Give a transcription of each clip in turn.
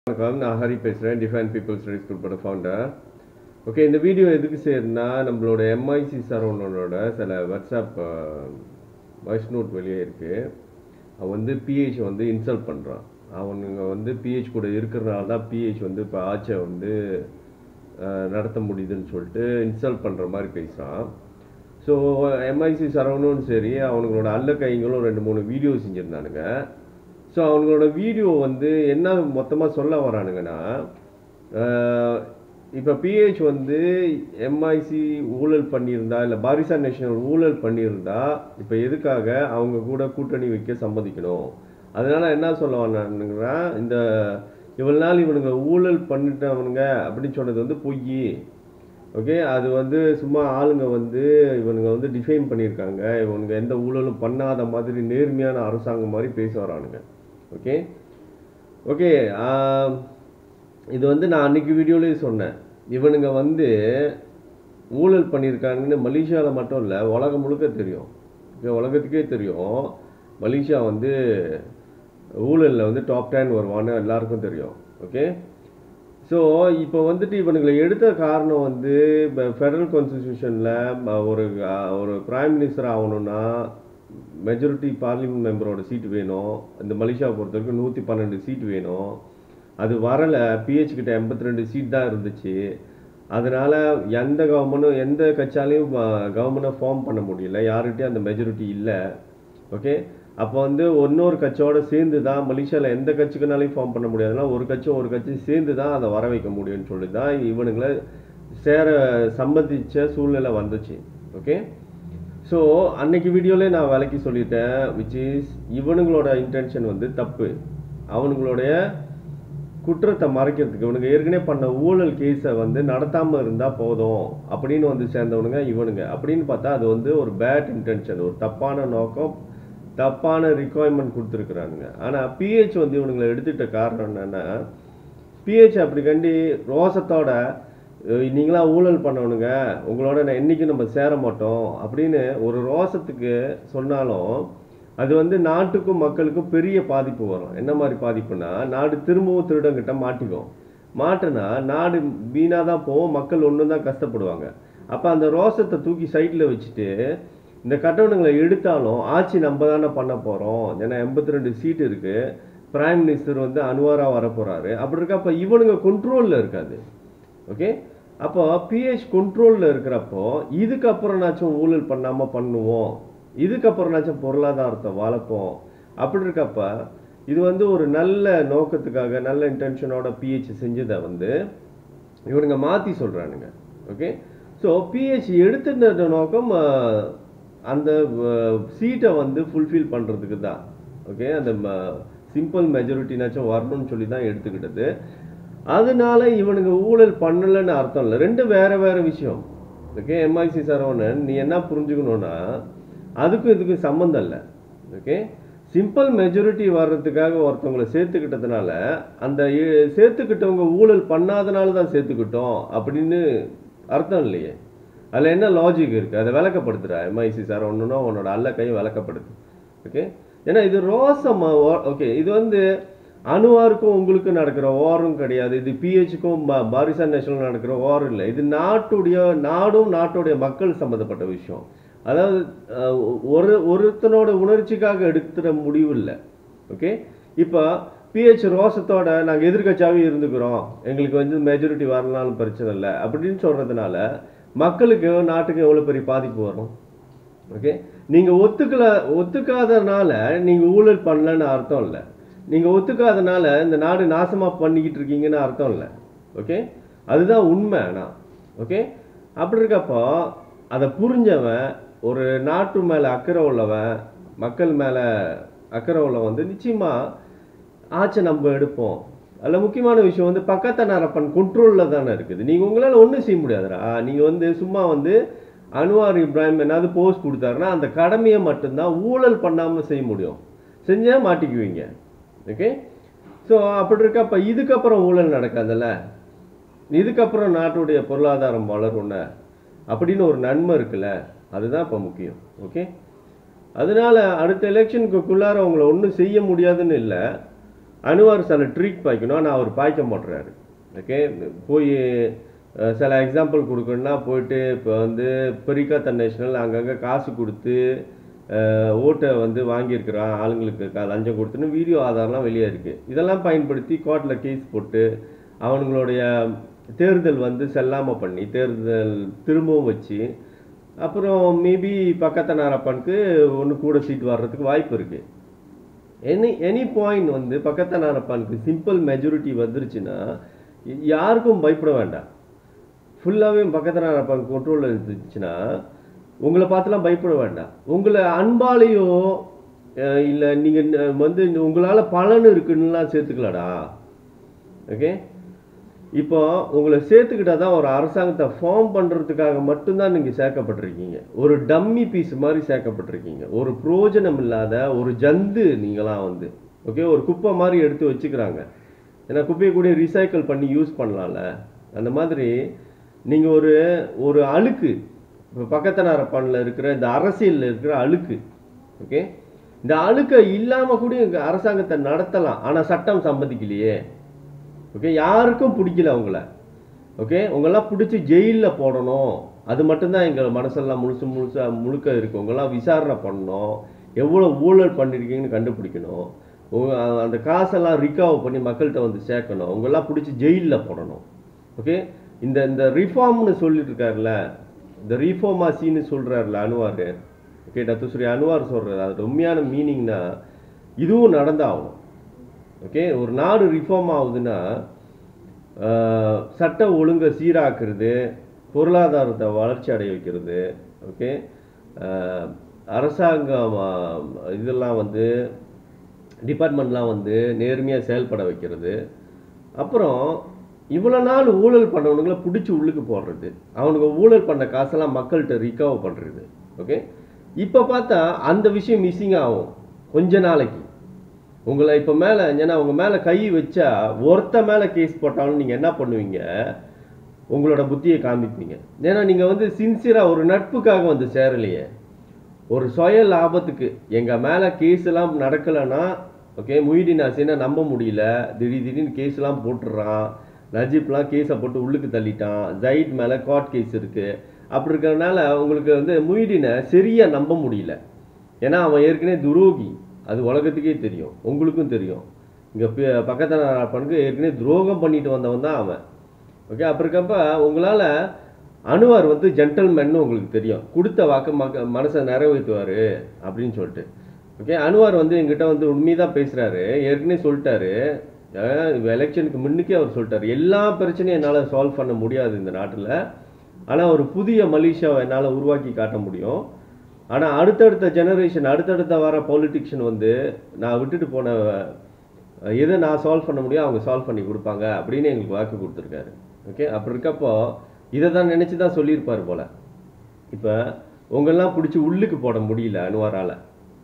வணக்கம் நான் ஹரி பேசுகிறேன் டிஃபைன் பீப்புள் ஸ்டடிஸ் குரூப்போட ஃபவுண்டர் ஓகே இந்த வீடியோ எதுக்கு செய்யறதுனா நம்மளோட எம்ஐசி சரவணனோட சில வாட்ஸ்அப் வாய்ஸ் நோட் வெளியே இருக்குது அவன் வந்து பிஹெச் வந்து இன்சல்ட் பண்ணுறான் அவனுங்க வந்து பிஹெச் கூட இருக்கிறனால தான் பிஹெச் வந்து இப்போ ஆட்சியை வந்து அஹ், நடத்த முடியுதுன்னு சொல்லிட்டு இன்சல்ட் பண்ணுற மாதிரி பேசுகிறான் ஸோ எம்ஐசி சரவணும் சரி அவனுங்களோட அல்ல கைங்களும் ரெண்டு மூணு வீடியோ செஞ்சுருந்தானுங்க ஸோ அவங்களோட வீடியோ வந்து என்ன மொத்தமாக சொல்ல வரானுங்கன்னா இப்போ பிஹெச் வந்து எம்ஐசி ஊழல் பண்ணியிருந்தா இல்லை பாரிசா நேஷனல் ஊழல் பண்ணியிருந்தா இப்போ எதுக்காக அவங்க கூட கூட்டணி வைக்க சம்மதிக்கணும் அதனால என்ன சொல்ல வரானுங்கன்னா இந்த இவ்வளோ நாள் இவனுங்க ஊழல் பண்ணிட்டவனுங்க அப்படின்னு சொன்னது வந்து பொய் ஓகே அது வந்து சும்மா ஆளுங்க வந்து இவனுங்க வந்து டிஃபைன் பண்ணியிருக்காங்க இவனுங்க எந்த ஊழலும் பண்ணாத மாதிரி நேர்மையான அரசாங்கம் மாதிரி பேச வரானுங்க ஓகே ஓகே இது வந்து நான் அன்னைக்கு வீடியோலேயே சொன்னேன் இவனுங்க வந்து ஊழல் பண்ணியிருக்காங்கன்னு மலேசியாவில் மட்டும் இல்லை உலகம் முழுக்க தெரியும் ஓகே உலகத்துக்கே தெரியும் மலேசியா வந்து ஊழலில் வந்து டாப் டென் வருவான்னு எல்லாருக்கும் தெரியும் ஓகே ஸோ இப்போ வந்துட்டு இவனுங்களை எடுத்த காரணம் வந்து இப்போ ஃபெடரல் கான்ஸ்டியூஷனில் ஒரு அஹ், ஒரு பிரைம் மினிஸ்டர் ஆகணும்னா மெஜாரிட்டி பார்லிமெண்ட் மெம்பரோட சீட் வேணும் இந்த மலேசியாவை பொறுத்த வரைக்கும் நூற்றி பன்னெண்டு சீட் வேணும் அது வரலை பிஹெச் கிட்ட எண்பத்தி ரெண்டு சீட் தான் இருந்துச்சு அதனால எந்த கவர்மெண்ட்டும் எந்த கட்சியாலையும் கவர்மெண்ட்டை ஃபார்ம் பண்ண முடியல யார்கிட்டயும் அந்த மெஜாரிட்டி இல்லை ஓகே அப்போ வந்து இன்னொரு கட்சியோட சேர்ந்து தான் மலேசியாவில் எந்த கட்சிக்குனாலையும் ஃபார்ம் பண்ண முடியாதுன்னா ஒரு கட்சி ஒரு கட்சி சேர்ந்து தான் அதை வர வைக்க முடியும்னு சொல்லி தான் இவனுங்களை சேர சம்மதிச்ச சூழ்நிலை வந்துச்சு ஓகே ஸோ அன்னைக்கு வீடியோலே நான் விளக்கி சொல்லிட்டேன் விச் இஸ் இவனுங்களோட இன்டென்ஷன் வந்து தப்பு அவனுங்களுடைய குற்றத்தை மறைக்கிறதுக்கு இவனுங்க ஏற்கனவே பண்ண ஊழல் கேஸை வந்து நடத்தாம இருந்தா போதும் அப்படின்னு வந்து சேர்ந்தவனுங்க இவனுங்க அப்படின்னு பார்த்தா அது வந்து ஒரு பேட் இன்டென்ஷன் ஒரு தப்பான நோக்கம் தப்பான ரிக்குவயர்மெண்ட் கொடுத்துருக்குறானுங்க ஆனா பிஹெச் வந்து இவனுங்களை எடுத்துட்ட காரணம் என்னன்னா பிஹெச் அப்படி கண்டி ரோசத்தோட "அஹ் நீங்களா ஊழல் பண்ணவனுங்க உங்களோட நான் என்னைக்கும் நம்ம சேர மாட்டோம் அப்படின்னு ஒரு ரோசத்துக்கு சொன்னாலும் அது வந்து நாட்டுக்கும் மக்களுக்கும் பெரிய பாதிப்பு வரும் என்ன மாதிரி பாதிப்புனா நாடு திரும்பவும் திருடங்கிட்ட மாட்டிக்கும் மாட்டுனா நாடு வீணாக தான் போகும் மக்கள் ஒன்றும் தான் கஷ்டப்படுவாங்க அப்போ அந்த ரோசத்தை தூக்கி சைடில் வச்சுட்டு இந்த கட்டணங்களை எடுத்தாலும் ஆட்சி நம்ம தானே பண்ண போகிறோம் ஏன்னா எண்பத்தி ரெண்டு சீட் இருக்குது பிரைம் மினிஸ்டர் வந்து அனுவாரா வர போகிறாரு அப்படி இருக்கப்ப இவனுங்க கண்ட்ரோலில் இருக்காது ஓகே அப்போ பிஹெச் கண்ட்ரோலில் இருக்கிறப்போ இதுக்கப்புறம்னாச்சும் ஊழல் பண்ணாமல் பண்ணுவோம் இதுக்கப்புறம்னாச்சும் பொருளாதாரத்தை வளர்ப்போம் அப்படி இருக்கப்ப இது வந்து ஒரு நல்ல நோக்கத்துக்காக நல்ல இன்டென்ஷனோட பிஹெச் செஞ்சதை வந்து இவனுங்க மாற்றி சொல்கிறானுங்க ஓகே ஸோ பிஹெச் எடுத்துட்ட நோக்கம் அஹ், அந்த சீட்டை வந்து ஃபுல்ஃபில் பண்ணுறதுக்கு தான் ஓகே அந்த சிம்பிள் மெஜாரிட்டினாச்சும் வரணும்னு சொல்லி தான் எடுத்துக்கிட்டது அதனால இவனுங்க ஊழல் பண்ணலைன்னு அர்த்தம் இல்லை ரெண்டு வேற வேற விஷயம் ஓகே எம்ஐசி சரவணன் நீ என்ன புரிஞ்சுக்கணும்னா அதுக்கும் இதுக்கும் சம்மந்தம் இல்லை ஓகே சிம்பிள் மெஜாரிட்டி வர்றதுக்காக ஒருத்தவங்களை சேர்த்துக்கிட்டதுனால அந்த இ- சேர்த்துக்கிட்டவங்க ஊழல் பண்ணாதனால தான் சேர்த்துக்கிட்டோம் அப்படின்னு அர்த்தம் இல்லையே அதில் என்ன லாஜிக் இருக்குது அதை விளக்கப்படுத்துறா எம்ஐசி சார் ஒன்றுனா உன்னோட அல்ல கை விளக்கப்படுது ஓகே ஏன்னா இது ரோசம் ஓகே இது வந்து அணுவாருக்கும் உங்களுக்கு நடக்கிற வாரும் கிடையாது இது பிஹெச்சுக்கும் பாரிசா நேஷனல் நடக்கிற வார் இல்லை இது நாட்டுடைய நாடும் நாட்டுடைய மக்கள் சம்மந்தப்பட்ட விஷயம் அதாவது அஹ், ஒரு ஒருத்தனோட உணர்ச்சிக்காக எடுத்துற முடிவு இல்லை ஓகே இப்போ பிஹெச் ரோசத்தோட நாங்கள் எதிர்கட்சியாகவே இருந்துக்கிறோம் எங்களுக்கு வந்து மெஜாரிட்டி வரலாம்னு பிரச்சனை இல்லை அப்படின்னு சொல்றதுனால மக்களுக்கு நாட்டுக்கு எவ்வளோ பெரிய பாதிப்பு வரும் ஓகே நீங்கள் ஒத்துக்கல ஒத்துக்காதனால நீங்கள் ஊழல் பண்ணலன்னு அர்த்தம் இல்லை நீங்கள் ஒத்துக்காதனால இந்த நாடு நாசமாக பண்ணிக்கிட்டு இருக்கீங்கன்னு அர்த்தம் இல்லை ஓகே அதுதான் உண்மை ஆனால் ஓகே அப்படி இருக்கப்போ அதை புரிஞ்சவன் ஒரு நாட்டு மேலே அக்கறை உள்ளவன் மக்கள் மேலே அக்கறை உள்ளவன் வந்து நிச்சயமாக ஆட்சி நம்ம எடுப்போம் அதில் முக்கியமான விஷயம் வந்து பக்கத்த நரப்பன் கண்ட்ரோலில் தானே இருக்குது நீங்கள் உங்களால் ஒன்றும் செய்ய முடியாதுடா நீங்கள் வந்து சும்மா வந்து அன்வார் இப்ராஹிம் என்னது போஸ்ட் கொடுத்தாருன்னா அந்த கடமையை மட்டும்தான் ஊழல் பண்ணாமல் செய்ய முடியும் செஞ்சால் மாட்டிக்குவீங்க ஓகே ஸோ அப்படி இருக்கப்ப இதுக்கப்புறம் ஊழல் நடக்காதுல்ல இதுக்கப்புறம் நாட்டுடைய பொருளாதாரம் வளரும்ல அப்படின்னு ஒரு நன்மை இருக்குல்ல அதுதான் இப்போ முக்கியம் ஓகே அதனால அடுத்த எலெக்ஷனுக்குள்ளார அவங்கள ஒன்றும் செய்ய முடியாதுன்னு இல்லை அனுவார் சில ட்ரீட் பாய்க்கணும் ஆனால் அவர் பாய்க்க மாட்டுறாரு ஓகே போய் அஹ், சில எக்ஸாம்பிள் கொடுக்கணும்னா போயிட்டு இப்போ வந்து பெரிகாத்தன் நேஷனல் அங்கங்கே காசு கொடுத்து அஹ், ஓட்டை வந்து வாங்கியிருக்கிறான் ஆளுங்களுக்கு க- லஞ்சம் கொடுத்துன்னு வீடியோ ஆதாரம்லாம் வெளியே இருக்குது இதெல்லாம் பயன்படுத்தி கோர்ட்டில் கேஸ் போட்டு அவனுங்களுடைய தேர்தல் வந்து செல்லாமல் பண்ணி தேர்தல் திரும்பவும் வச்சு அப்புறம் மேபி பக்கத்து நாரப்பனுக்கு ஒன்று கூட சீட் வர்றதுக்கு வாய்ப்பு இருக்குது எனி எனி பாயிண்ட் வந்து பக்கத்து நாரப்பனுக்கு சிம்பிள் மெஜாரிட்டி வந்துருச்சுன்னா ய- யாருக்கும் பயப்பட வேண்டாம் ஃபுல்லாகவே பக்கத்து நாரப்பன் கண்ட்ரோலில் இருந்துச்சுன்னா உங்களை பார்த்துலாம் பயப்பட வேண்டாம் உங்களை அன்பாலேயோ இல்லை நீங்கள் வந்து உங்களால் பலன் இருக்குன்னுலாம் சேர்த்துக்கலடா ஓகே இப்போ உங்களை சேர்த்துக்கிட்டா தான் ஒரு அரசாங்கத்தை ஃபார்ம் பண்ணுறதுக்காக மட்டும்தான் நீங்கள் சேர்க்கப்பட்டிருக்கீங்க ஒரு டம்மி பீஸ் மாதிரி சேர்க்கப்பட்டிருக்கீங்க ஒரு பிரயோஜனம் இல்லாத ஒரு ஜந்து நீங்களாம் வந்து ஓகே ஒரு குப்பை மாதிரி எடுத்து வச்சுக்கிறாங்க ஏன்னா குப்பையை கூட ரீசைக்கிள் பண்ணி யூஸ் பண்ணலாம்ல அந்த மாதிரி நீங்கள் ஒரு ஒரு அழுக்கு இப்போ பக்கத்தனாரப்பானில் இருக்கிற இந்த அரசியலில் இருக்கிற அழுக்கு ஓகே இந்த அழுக்கை இல்லாமல் கூட இங்க அரசாங்கத்தை நடத்தலாம் ஆனால் சட்டம் சம்மதிக்கலையே ஓகே யாருக்கும் பிடிக்கல உங்களை ஓகே உங்களெல்லாம் பிடிச்சி ஜெயிலில் போடணும் அது மட்டும்தான் எங்கள் மனசெல்லாம் முழுசு முழுசா முழுக்க இருக்கு உங்கெல்லாம் விசாரணை பண்ணணும் எவ்வளோ ஊழல் பண்ணியிருக்கீங்கன்னு கண்டுபிடிக்கணும் உங்க அந்த காசெல்லாம் ரிகவர் பண்ணி மக்கள்கிட்ட வந்து சேர்க்கணும் உங்களெல்லாம் பிடிச்சி ஜெயிலில் போடணும் ஓகே இந்த இந்த ரிஃபார்ம்னு சொல்லிட்டு இருக்காருல்ல இந்த ரீஃபார்மாசின்னு சொல்கிறாருல அனுவார் ஓகே டத்துஸ்ரீ அனுவார் சொல்கிறது அது உண்மையான மீனிங்னா இதுவும் நடந்தாகணும் ஓகே ஒரு நாடு ரிஃபார்ம் ஆகுதுன்னா ஆஹ், சட்ட ஒழுங்கை சீராக்குறது பொருளாதாரத்தை வளர்ச்சி அடைய வைக்கிறது ஓகே ஆஹ், அரசாங்கம் ஆஹ், இதெல்லாம் வந்து டிபார்ட்மெண்ட்லாம் வந்து நேர்மையாக செயல்பட வைக்கிறது அப்புறம் இவ்வளோ நாள் ஊழல் பண்ணவனுங்களை பிடிச்சி உள்ளுக்கு போடுறது அவனுங்க ஊழல் பண்ண காசெல்லாம் மக்கள்கிட்ட ரிகவர் பண்ணுறது ஓகே இப்போ பார்த்தா அந்த விஷயம் மிஸ்ஸிங் ஆகும் கொஞ்ச நாளைக்கு உங்களை இப்போ மேலே ஏன்னா உங்கள் மேலே கை வச்சா ஒருத்த மேலே கேஸ் போட்டாலும் நீங்கள் என்ன பண்ணுவீங்க உங்களோட புத்தியை காமிப்பீங்க ஏன்னா நீங்கள் வந்து சின்சியராக ஒரு நட்புக்காக வந்து சேரலையே ஒரு சுய லாபத்துக்கு எங்கள் மேலே கேஸ் எல்லாம் நடக்கலைன்னா ஓகே முயிடின் ஹசீனை நம்ப முடியல திடீர் திடீர்னு கேஸ் எல்லாம் போட்டுடுறான் நஜீப்லாம் கேஸை போட்டு உள்ளுக்கு தள்ளிட்டான் ஜயிட் மேலே கோர்ட் கேஸ் இருக்குது அப்படி இருக்கிறதுனால உங்களுக்கு வந்து முயிடினை சரியாக நம்ப முடியல ஏன்னா அவன் ஏற்கனவே துரோகி அது உலகத்துக்கே தெரியும் உங்களுக்கும் தெரியும் இங்கே பக்கத்தில் பணுக்கு ஏற்கனவே துரோகம் பண்ணிட்டு வந்தவன் தான் அவன் ஓகே அப்படி இருக்கப்ப உங்களால் அணுவார் வந்து ஜென்டல்மேன்னு உங்களுக்கு தெரியும் கொடுத்த வாக்கு மக மனசை நிறைவேற்றுவார் அப்படின்னு சொல்லிட்டு ஓகே அணுவார் வந்து எங்கிட்ட வந்து உண்மைதான் பேசுகிறாரு ஏற்கனவே சொல்லிட்டாரு எலெக்ஷனுக்கு முன்னுக்கே அவர் சொல்லிட்டாரு எல்லா பிரச்சனையும் என்னால் சால்வ் பண்ண முடியாது இந்த நாட்டில் ஆனால் ஒரு புதிய மலேசியாவை என்னால் உருவாக்கி காட்ட முடியும் ஆனால் அடுத்தடுத்த ஜெனரேஷன் அடுத்தடுத்த வர பொலிட்டிக்ஷன் வந்து நான் விட்டுட்டு போன அஹ், எதை நான் சால்வ் பண்ண முடியும் அவங்க சால்வ் பண்ணி கொடுப்பாங்க அப்படின்னு எங்களுக்கு வாக்கு கொடுத்துருக்காரு ஓகே அப்படி இருக்கப்போ இதை தான் நினச்சி தான் சொல்லியிருப்பார் போல இப்போ உங்களெல்லாம் பிடிச்சி உள்ளுக்கு போட முடியல அனுவாரால்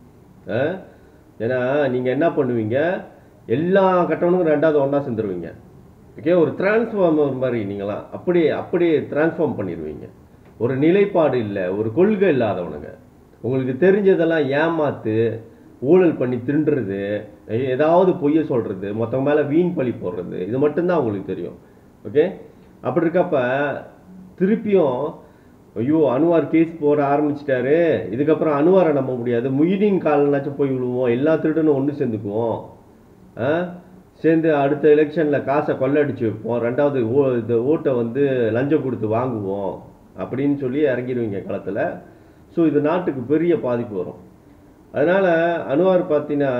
ஏன்னா நீங்கள் என்ன பண்ணுவீங்க எல்லா கட்டணமும் ரெண்டாவது ஒன்றா சேர்ந்துருவீங்க ஓகே ஒரு டிரான்ஸ்ஃபார்மர் மாதிரி நீங்களாம் அப்படியே அப்படியே டிரான்ஸ்ஃபார்ம் பண்ணிடுவீங்க ஒரு நிலைப்பாடு இல்லை ஒரு கொள்கை இல்லாதவனுங்க உங்களுக்கு தெரிஞ்சதெல்லாம் ஏமாத்து ஊழல் பண்ணி திண்டுறது எ- ஏதாவது பொய்ய சொல்கிறது மொத்தம் மேலே வீண் பழி போடுறது இது மட்டும்தான் உங்களுக்கு தெரியும் ஓகே அப்படி இருக்கப்ப திருப்பியும் ஐயோ அனுவார் கேஸ் போட ஆரம்பிச்சிட்டாரு இதுக்கப்புறம் அனுவாரை நம்ப முடியாது முயிடின் காலனாச்சும் போய் விழுவோம் எல்லா திருடனும் ஒன்று சேர்ந்துக்குவோம் ஆ சேர்ந்து அடுத்த எலெக்ஷனில் காசை கொள்ளடிச்சு வைப்போம் ரெண்டாவது ஓ இந்த ஓட்டை வந்து லஞ்சம் கொடுத்து வாங்குவோம் அப்படின்னு சொல்லி இறங்கிடுவீங்க களத்தில் ஸோ இது நாட்டுக்கு பெரிய பாதிப்பு வரும் அதனால் அனுவார் பார்த்தீங்கன்னா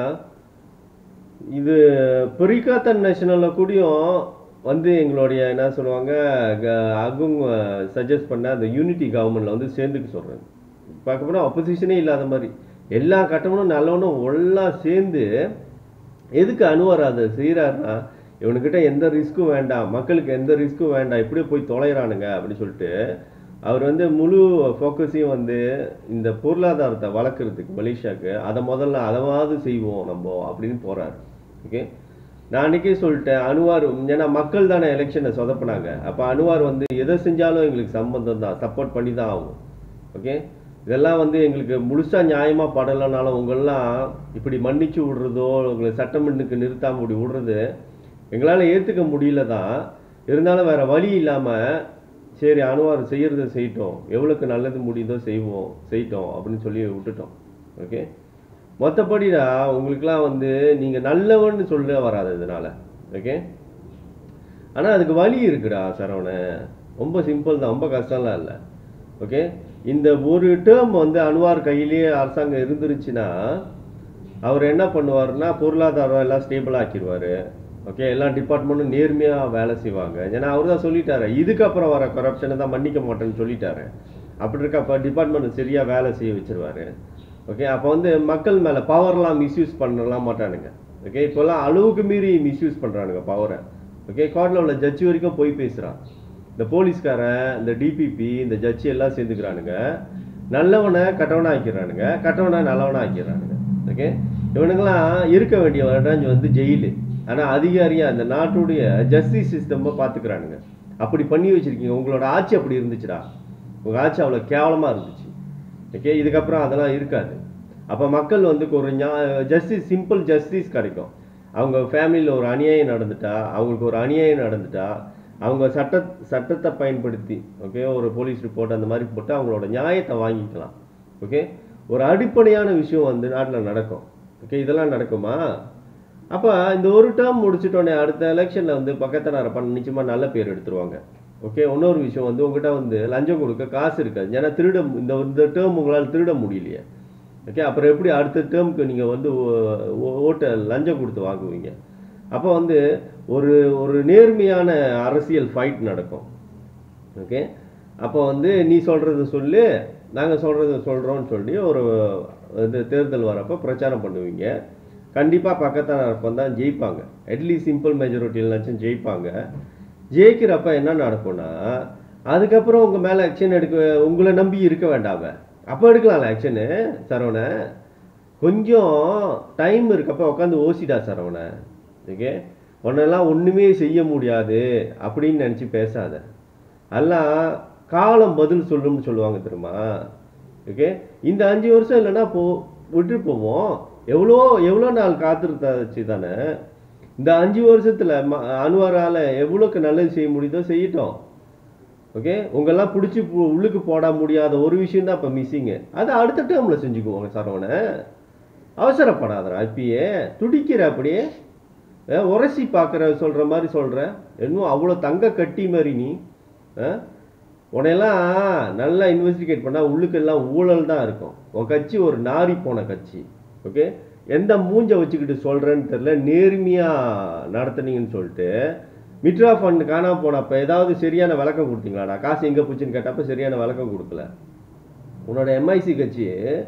இது பெரிகாத்தன் நேஷனலில் கூடயும் வந்து எங்களுடைய என்ன சொல்லுவாங்க க- அகுங் சஜஸ்ட் பண்ண அந்த யூனிட்டி கவர்மெண்ட்ல வந்து சேர்ந்துக்க சொல்கிறேன் பார்க்க போனால் அப்போசிஷனே இல்லாத மாதிரி எல்லா கட்டணமும் நல்லவனும் எல்லாம் சேர்ந்து எதுக்கு அனுவார் அதை செய்கிறாருன்னா இவனுக்கிட்ட எந்த ரிஸ்க்கும் வேண்டாம் மக்களுக்கு எந்த ரிஸ்க்கும் வேண்டாம் இப்படியே போய் தொலைகிறானுங்க அப்படின்னு சொல்லிட்டு அவர் வந்து முழு ஃபோக்கஸையும் வந்து இந்த பொருளாதாரத்தை வளர்க்குறதுக்கு மலேசியாவுக்கு அதை முதல்ல அதவாவது செய்வோம் நம்ம அப்படின்னு போறாரு ஓகே நான் அன்னைக்கே சொல்லிட்டேன் அனுவார் ஏன்னா மக்கள் தானே எலெக்ஷனை சொதப்புனாங்க அப்போ அனுவார் வந்து எதை செஞ்சாலும் எங்களுக்கு சம்பந்தம் தான் சப்போர்ட் பண்ணி தான் ஆகும் ஓகே இதெல்லாம் வந்து எங்களுக்கு முழுசா நியாயமா படலைனாலும் உங்களெல்லாம் இப்படி மன்னிச்சு விடுறதோ உங்களை சட்டமன்றுக்கு நிறுத்தாம இப்படி விடுறது எங்களால ஏத்துக்க முடியல தான் இருந்தாலும் வேற வழி இல்லாம சரி அனுவார் செய்யறத செய்யட்டும் எவ்வளவுக்கு நல்லது முடியுதோ செய்வோம் செய்யட்டும் அப்படின்னு சொல்லி விட்டுட்டோம் ஓகே மற்றபடிடா உங்களுக்குலாம் வந்து நீங்க நல்லவன்னு சொல்ல வராது இதனால ஓகே ஆனா அதுக்கு வழி இருக்குடா சரவண ரொம்ப சிம்பிள் தான் ரொம்ப கஷ்டம்லாம் இல்லை ஓகே இந்த ஒரு டேர்ம் வந்து அனுவார் கையிலேயே அரசாங்கம் இருந்துருச்சுன்னா அவர் என்ன பண்ணுவாருன்னா பொருளாதாரம் எல்லாம் ஸ்டேபிள் ஆக்கிடுவாரு ஓகே எல்லா டிபார்ட்மெண்ட்டும் நேர்மையாக வேலை செய்வாங்க ஏன்னா அவர் தான் சொல்லிட்டாரு இதுக்கப்புறம் வர கரப்ஷனை தான் மன்னிக்க மாட்டேன்னு சொல்லிட்டாரு அப்படி இருக்கப்ப டிபார்ட்மெண்ட் சரியாக வேலை செய்ய வச்சிருவாரு ஓகே அப்போ வந்து மக்கள் மேலே பவர்லாம் மிஸ்யூஸ் பண்ணலாம் மாட்டானுங்க ஓகே இப்போல்லாம் அளவுக்கு மீறி மிஸ்யூஸ் பண்ணுறானுங்க பவரை ஓகே கோர்ட்டில் உள்ள ஜட்ஜி வரைக்கும் போய் பேசுகிறான் இந்த போலீஸ்காரன் இந்த டிபிபி இந்த ஜட்ஜி எல்லாம் சேர்ந்துக்கிறானுங்க நல்லவனை கட்டவனா ஆக்கிடுறானுங்க கட்டவனை நல்லவனா ஆக்கிடுறானுங்க ஓகே இவனுங்கெல்லாம் இருக்க வேண்டிய ரேஞ்ச் வந்து ஜெயிலு ஆனால் அதிகாரியா இந்த நாட்டுடைய ஜஸ்டிஸ் சிஸ்டமை பார்த்துக்கிறானுங்க அப்படி பண்ணி வச்சிருக்கீங்க உங்களோட ஆட்சி அப்படி இருந்துச்சுடா உங்கள் ஆட்சி அவ்வளோ கேவலமாக இருந்துச்சு ஓகே இதுக்கப்புறம் அதெல்லாம் இருக்காது அப்போ மக்கள் வந்து ஒரு ஜஸ்டிஸ் சிம்பிள் ஜஸ்டிஸ் கிடைக்கும் அவங்க ஃபேமிலியில் ஒரு அநியாயம் நடந்துட்டா அவங்களுக்கு ஒரு அநியாயம் நடந்துட்டா அவங்க சட்ட சட்டத்தை பயன்படுத்தி ஓகே ஒரு போலீஸ் ரிப்போர்ட் அந்த மாதிரி போட்டு அவங்களோட நியாயத்தை வாங்கிக்கலாம் ஓகே ஒரு அடிப்படையான விஷயம் வந்து நாட்டில் நடக்கும் ஓகே இதெல்லாம் நடக்குமா அப்போ இந்த ஒரு டேர்ம் முடிச்சிட்டோன்னே அடுத்த எலெக்ஷனில் வந்து பக்கத்தில் பண்ண நிச்சயமாக நல்ல பேர் எடுத்துருவாங்க ஓகே இன்னொரு விஷயம் வந்து உங்ககிட்ட வந்து லஞ்சம் கொடுக்க காசு இருக்காது ஏன்னா திருட இந்த இந்த டேர்ம் உங்களால் திருட முடியலையே ஓகே அப்புறம் எப்படி அடுத்த டேர்முக்கு நீங்கள் வந்து ஓ- ஓ- ஓட்டை லஞ்சம் கொடுத்து வாங்குவீங்க அப்போ வந்து ஒரு ஒரு நேர்மையான அரசியல் ஃபைட் நடக்கும் ஓகே அப்போ வந்து நீ சொல்கிறத சொல்லு நாங்கள் சொல்கிறத சொல்கிறோம்னு சொல்லி ஒரு இது தேர்தல் வரப்போ பிரச்சாரம் பண்ணுவீங்க கண்டிப்பாக பக்கத்தான இருப்பம் தான் ஜெயிப்பாங்க அட்லீஸ்ட் சிம்பிள் மெஜாரிட்டியில்னாச்சும் ஜெயிப்பாங்க ஜெயிக்கிறப்ப என்ன நடக்கும்னா அதுக்கப்புறம் உங்கள் மேலே ஆக்ஷன் எடுக்க உங்களை நம்பி இருக்க வேண்டாம அப்போ எடுக்கலாம்ல ஆக்ஷனு சரவண கொஞ்சம் டைம் இருக்கப்ப உட்காந்து ஓசிடா சரவண ஓகே உன்னெல்லாம் ஒன்றுமே செய்ய முடியாது அப்படின்னு நினச்சி பேசாத எல்லாம் காலம் பதில் சொல்லும்னு சொல்லுவாங்க தெரியுமா ஓகே இந்த அஞ்சு வருஷம் இல்லைன்னா போ விட்டு போவோம் எவ்வளோ எவ்வளோ நாள் காத்திருந்தாச்சு தானே இந்த அஞ்சு வருஷத்துல ம- அன்வாரால எவ்வளோக்கு நல்லது செய்ய முடியுதோ செய்யட்டும் ஓகே உங்கெல்லாம் பிடிச்சி உள்ளுக்கு போட முடியாத ஒரு விஷயம் தான் இப்போ மிஸ்ஸிங்கு அதை அடுத்த டேர்மில் செஞ்சுக்குவாங்க சரவண அவசரப்படாதடா இப்பயே துடிக்கிற அப்படியே அஹ், உரசி பார்க்குற சொல்கிற மாதிரி சொல்கிற இன்னும் அவ்வளோ தங்க கட்டி மாதிரி நீ அஹ்? உன்னையெல்லாம் நல்லா இன்வெஸ்டிகேட் பண்ணால் உள்ளுக்கெல்லாம் ஊழல் தான் இருக்கும் உன் கட்சி ஒரு நாரி போன கட்சி ஓகே எந்த மூஞ்ச வச்சுக்கிட்டு சொல்கிறேன்னு தெரில நேர்மையாக நடத்துனீங்கன்னு சொல்லிட்டு மிட்ரா ஃபண்ட் காணாம போனப்ப ஏதாவது சரியான விளக்கம் கொடுத்தீங்களாடா காசு எங்கே போச்சுன்னு கேட்டப்ப சரியான விளக்கம் கொடுக்கல உன்னோட எம்ஐசி கட்சி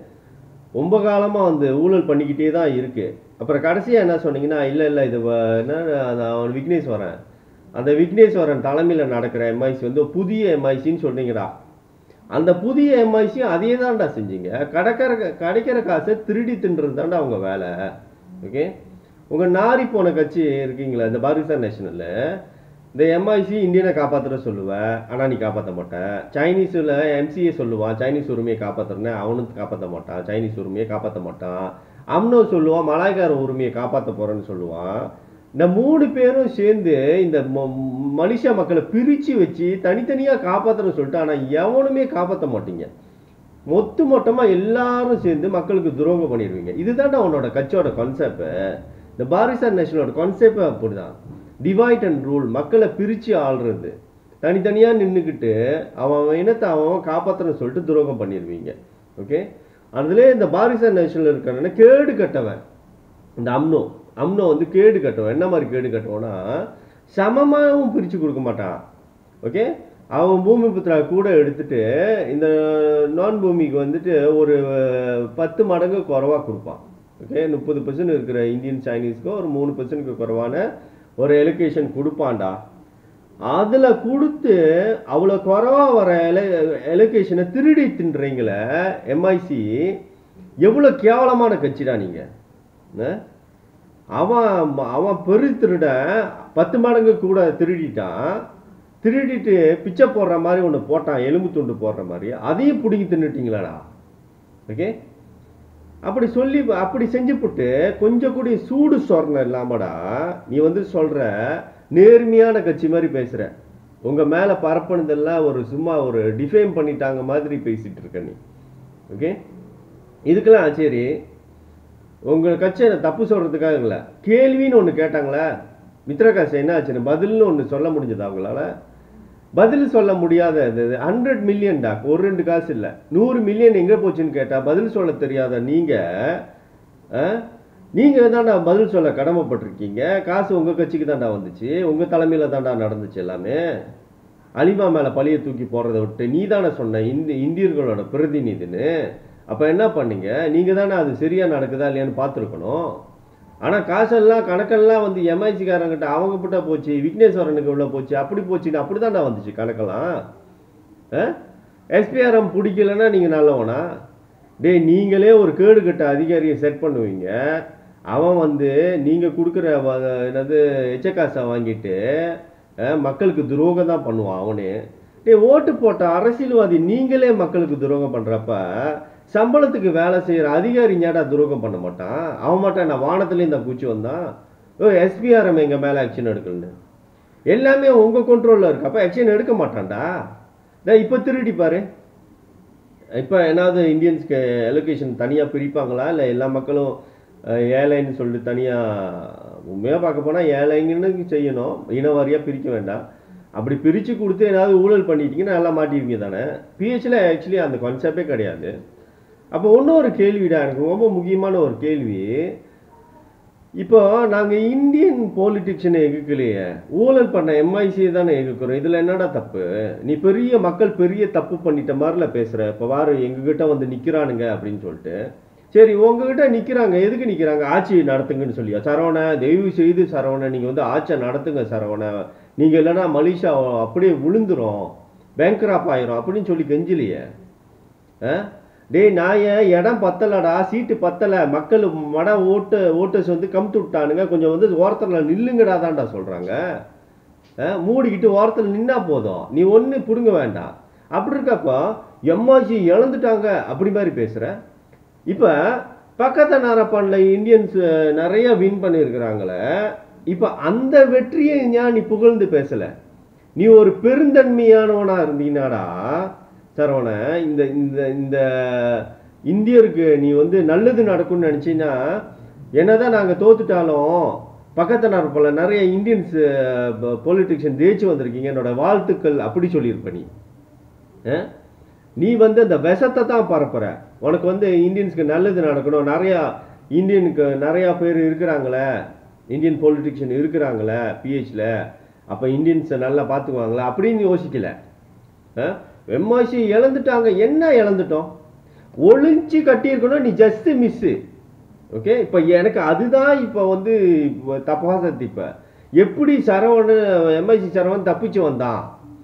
ரொம்ப காலமாக வந்து ஊழல் பண்ணிக்கிட்டே தான் இருக்கு அப்புறம் கடைசியாக என்ன சொன்னீங்கன்னா இல்லை இல்லை இது வ- என்ன அது அவன் விக்னேஸ்வரன் அந்த விக்னேஸ்வரன் தலைமையில் நடக்கிற எம்ஐசி வந்து புதிய எம்ஐசின்னு சொன்னீங்கடா அந்த புதிய எம்ஐசி அதே தான்டா செஞ்சீங்க கிடைக்கிற கிடைக்கிற காசை திருடி தின்றது தான்டா அவங்க வேலை ஓகே உங்க நாரி போன கட்சி இருக்கீங்களா இந்த பாகிஸ்தான் நேஷனல்ல இந்த எம்ஐசி இந்தியனை காப்பாத்துற சொல்லுவேன் ஆனா நீ காப்பாற்ற மாட்டேன் சைனீஸ்ல எம்சிஏ சொல்லுவான் சைனீஸ் உரிமையை காப்பாத்துறேன்னு அவனும் காப்பாற்ற மாட்டான் சைனீஸ் உரிமையை காப்பாற்ற மாட்டான் அம்னோ சொல்லுவான் மலாய்க்கார உரிமையை காப்பாற்ற போறேன்னு சொல்லுவான் இந்த மூணு பேரும் சேர்ந்து இந்த ம- மனுஷ மக்களை பிரிச்சு வச்சு தனித்தனியா காப்பாத்துறேன்னு சொல்லிட்டு ஆனா எவனுமே காப்பாற்ற மாட்டீங்க மொத்த மொத்தமா எல்லாரும் சேர்ந்து மக்களுக்கு துரோகம் பண்ணிடுவீங்க இதுதான்டா உன்னோட கட்சியோட கான்செப்ட் இந்த பாரிசார் நேஷனலோட கான்செப்ட் அப்படிதான் டிவைட் அண்ட் ரூல் மக்களை பிரிச்சு ஆள்றது தனித்தனியா நின்றுக்கிட்டு அவன் அவன் இனத்தை அவன் அவன் காப்பாத்துறேன்னு சொல்லிட்டு துரோகம் பண்ணிடுவீங்க ஓகே அதுல இந்த பாரிசார் நேஷனல் இருக்கிறவன கேடு கட்டவன் இந்த அம்னோ அம்னோ வந்து கேடு கட்டுவான் என்ன மாதிரி கேடு கட்டுவான்னா சமமாகவும் பிரித்து கொடுக்க மாட்டான் ஓகே அவன் பூமி புத்திரா கூட எடுத்துட்டு இந்த நான் பூமிக்கு வந்துட்டு ஒரு பத்து மடங்கு குறைவா கொடுப்பான் ஓகே முப்பது பர்சன்ட் இருக்கிற இந்தியன் சைனீஸ்க்கு ஒரு மூணு பர்சன்ட்க்கு குறைவான ஒரு எலோகேஷன் கொடுப்பான்டா அதுல கொடுத்து அவ்வளோ குறைவா வர எல எலோகேஷனை திருடி தின்றீங்களே எம்ஐசி எவ்வளோ கேவலமான கட்சிடா நீங்க என்ன? அவன் அவன் பெரு திருடன் பத்து மடங்கு கூட திருடிட்டான் திருடிட்டு பிச்சை போடுற மாதிரி ஒன்று போட்டான் எலும்பு துண்டு போடுற மாதிரி அதையும் பிடுங்கி தின்னுட்டீங்களாடா ஓகே அப்படி சொல்லி அப்படி செஞ்சுப்புட்டு கொஞ்சம் கூட சூடு சொரணம் இல்லாமடா நீ வந்து சொல்ற நேர்மையான கட்சி மாதிரி பேசுற உங்க மேல பரப்புனதெல்லாம் ஒரு சும்மா ஒரு டிஃபேம் பண்ணிட்டாங்க மாதிரி பேசிட்டு இருக்க நீ ஓகே இதுக்கெல்லாம் சரி உங்க கட்சி என்ன தப்பு சொல்றதுக்காக இல்லை கேள்வின்னு ஒன்று கேட்டாங்களே மித்ரகாசி என்ன ஆச்சுன்னு பதில்னு ஒன்று சொல்ல முடிஞ்சதா அவங்களால பதில் சொல்ல முடியாத இது ஹண்ட்ரட் மில்லியன் டா ஒரு ரெண்டு காசு இல்லை நூறு மில்லியன் எங்கே போச்சுன்னு கேட்டால் பதில் சொல்ல தெரியாத நீங்கள் நீங்கள் தான்டா பதில் சொல்ல கடமைப்பட்டிருக்கீங்க காசு உங்கள் கட்சிக்கு தான்டா வந்துச்சு உங்கள் தலைமையில் தான்டா நடந்துச்சு எல்லாமே அலிமா மேலே பழிய தூக்கி போடுறத விட்டு நீ தானே சொன்ன இந்தி இந்தியர்களோட பிரதிநிதின்னு அப்போ என்ன பண்ணீங்க நீங்கள் தானே அது சரியாக நடக்குதா இல்லையான்னு பார்த்துருக்கணும் ஆனால் காசெல்லாம் கணக்கெல்லாம் வந்து எம்ஐசிக்காரங்கிட்ட அவங்க கிட்ட போச்சு விக்னேஸ்வரனுக்கு உள்ள போச்சு அப்படி போச்சுன்னு அப்படி தான்டா வந்துச்சு கணக்கெல்லாம் எஸ்பிஆர்எம் பிடிக்கலன்னா நீங்கள் நல்லவனா டேய் நீங்களே ஒரு கேடு கட்ட அதிகாரியை செட் பண்ணுவீங்க அவன் வந்து நீங்கள் கொடுக்குற வ- என்னது எச்ச காசை வாங்கிட்டு அஹ், மக்களுக்கு துரோகம் தான் பண்ணுவான் அவனே டேய் ஓட்டு போட்ட அரசியல்வாதி நீங்களே மக்களுக்கு துரோகம் பண்ணுறப்ப சம்பளத்துக்கு வேலை செய்கிற அதிகாரி ஏன்டா துரோகம் பண்ண மாட்டான் அவன் மட்டும் நான் வானத்துலேயும் இந்த பூச்சி வந்தான் ஓ எஸ்பிஆர்எம் எங்கள் மேலே ஆக்ஷன் எடுக்கலன்னு எல்லாமே உங்கள் கண்ட்ரோலில் இருக்கு அப்போ ஆக்ஷன் எடுக்க மாட்டான்டா டேய் இப்போ திருடி பாரு இப்போ என்னாவது இந்தியன்ஸ்க்கு எலோகேஷன் தனியாக பிரிப்பாங்களா இல்லை எல்லா மக்களும் அஹ், ஏழைன்னு சொல்லிட்டு தனியாக உண்மையாக பார்க்க போனால் ஏழைங்கன்னு செய்யணும் இனவாரியாக பிரிக்க வேண்டாம் அப்படி பிரித்து கொடுத்து ஏதாவது ஊழல் பண்ணிட்டீங்கன்னா நல்லா மாட்டிருவீங்க தானே பிஹெச்சில் ஆக்சுவலி அந்த கான்செப்டே கிடையாது அப்போ இன்னொரு கேள்விடா எனக்கு ரொம்ப முக்கியமான ஒரு கேள்வி இப்போ நாங்கள் இந்தியன் பொலிட்டிக்ஷனை எகுக்கலையே ஊழல் பண்ண எம்ஐசி தானே எகுக்கிறோம் இதில் என்னடா தப்பு நீ பெரிய மக்கள் பெரிய தப்பு பண்ணிட்ட மாதிரில பேசுகிற இப்போ வாரு எங்ககிட்ட வந்து நிற்கிறானுங்க அப்படின்னு சொல்லிட்டு சரி உங்ககிட்ட நிற்கிறாங்க எதுக்கு நிற்கிறாங்க ஆட்சி நடத்துங்கன்னு சொல்லியா சரவண தயவு செய்து சரவண நீங்கள் வந்து ஆட்சியை நடத்துங்க சரவண நீங்கள் இல்லைன்னா மலேசியா அப்படியே விழுந்துரும் பேங்க்ராப் ஆயிரும் அப்படின்னு சொல்லி கெஞ்சலையே ஆ? டேய் நான் ஏன் இடம் பத்தலடா சீட்டு பத்தல மக்கள் மட ஓட்டு ஓட்டர்ஸ் வந்து கமுத்து விட்டானுங்க கொஞ்சம் வந்து ஓரத்தில் நில்லுங்கடா தான்டா சொல்கிறாங்க மூடிக்கிட்டு ஓரத்தில் நின்னா போதும் நீ ஒன்று பிடுங்க வேண்டாம் அப்படி இருக்கப்போ எம்ஆர்சி இழந்துட்டாங்க அப்படி மாதிரி பேசுகிற இப்போ பக்கத்து நாரப்பானில் இந்தியன்ஸ் நிறைய வின் பண்ணியிருக்கிறாங்களே இப்போ அந்த வெற்றியை ஏன் நீ புகழ்ந்து பேசலை நீ ஒரு பெருந்தன்மையானவனா இருந்தீங்கனாடா சரவண இந்த இந்த இந்த இந்தியருக்கு நீ வந்து நல்லது நடக்கும்னு நினச்சின்னா என்னதான் நாங்கள் தோத்துட்டாலும் பக்கத்து நார்பல நிறைய இந்தியன்ஸ் பொலிட்டிஷியன் ஜெயிச்சு வந்திருக்கீங்க என்னோட வாழ்த்துக்கள் அப்படி சொல்லியிருப்ப நீ அஹ்? நீ வந்து அந்த விஷத்தை தான் பரப்புற உனக்கு வந்து இந்தியன்ஸ்க்கு நல்லது நடக்கணும் நிறையா இந்தியனுக்கு நிறையா பேர் இருக்கிறாங்களே இந்தியன் பொலிட்டிஷியன் இருக்கிறாங்களே பிஹெச்ல அப்போ இந்தியன்ஸை நல்லா பார்த்துக்குவாங்களே அப்படின்னு யோசிக்கல எம்ஆர்சி இழந்துட்டாங்க என்ன இழந்துட்டோம் ஒளிஞ்சு கட்டியிருக்கணும் நீ ஜஸ்ட் மிஸ்ஸு ஓகே இப்போ எனக்கு அதுதான் இப்போ வந்து இப்போ தப்பாசத்து இப்போ எப்படி சரவணன் எம்ஐசி சரவணன் தப்பிச்சு வந்தான்